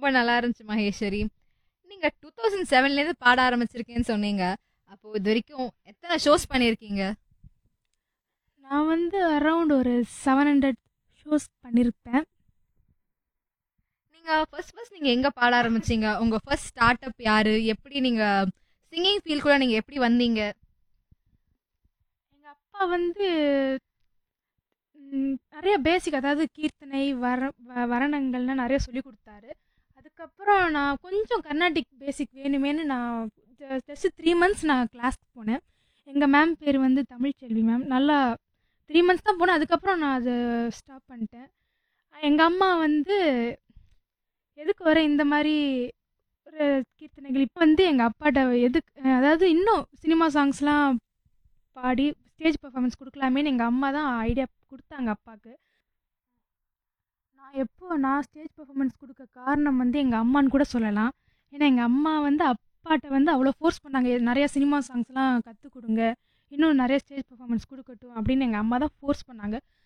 ரொம்ப நல்லா இருந்துச்சு மகேஸ்வரி. நீங்க 2007லேருந்து பாட ஆரம்பிச்சிருக்கேன்னு சொன்னீங்க. அப்போ இது வரைக்கும் எத்தன ஷோஸ் பண்ணியிருக்கீங்க? நான் வந்து அரவுண்ட் ஒரு 700 ஷோஸ் பண்ணியிருப்பேன். நீங்க ஃபர்ஸ்ட் ஃபர்ஸ்ட் நீங்க எங்க பாட ஆரம்பிச்சீங்க? உங்க ஃபர்ஸ்ட் ஸ்டார்ட் அப் யாரு? எப்படி நீங்க சிங்கிங் ஃபீல்டுக்குள்ள நீங்க எப்படி வந்தீங்க? எங்க அப்பா வந்து ம் நெறைய பேசிக் அதாவது கீர்த்தனை, வர வ வரணங்கள்லாம் நெறைய சொல்லிக் குடுத்தாரு. அதுக்கப்புறம் நான் கொஞ்சம் கர்நாடிக் பேசிக் வேணுமேன்னு நான் ஜ ஜஸ்ட் 3 மந்த்ஸ் நான் கிளாஸ்க்கு போனேன். எங்க மேம் பேரு வந்து தமிழ்ச்செல்வி மேம். நல்லா 3 மந்த்ஸ் தான் போனேன். அதுக்கப்புறம் நான் அத ஸ்டாப் பண்ணிட்டேன். எங்க அம்மா வந்து எதுக்கு வர இந்த மாரி ஒரு கீர்த்தனைகள் இப்ப வந்து எங்க அப்பாட்ட எதுக்கு அதாவது இன்னும் சினிமா சாங்ஸ்லாம் பாடி ஸ்டேஜ் பெர்ஃபார்மன்ஸ் குடுக்கலாமேன்னு எங்க அம்மா தான் ஐடியா குடுத்தாங்க அப்பாக்கு. நான் எப்போ நான் ஸ்டேஜ் பெர்ஃபார்மன்ஸ் குடுக்க காரணம் வந்து எங்க அம்மான்னு கூட சொல்லலாம். ஏன்னா எங்க அம்மா வந்து அப்பாட்ட வந்து அவ்வளோ ஃபோர்ஸ் பண்ணாங்க. நெறைய சினிமா சாங்ஸ்லாம் கத்துக் குடுங்க. இன்னும் நெறைய ஸ்டேஜ் பெர்ஃபார்மன்ஸ் குடுக்கட்டும் அப்படின்னு எங்க அம்மா தான் ஃபோர்ஸ் பண்ணாங்க.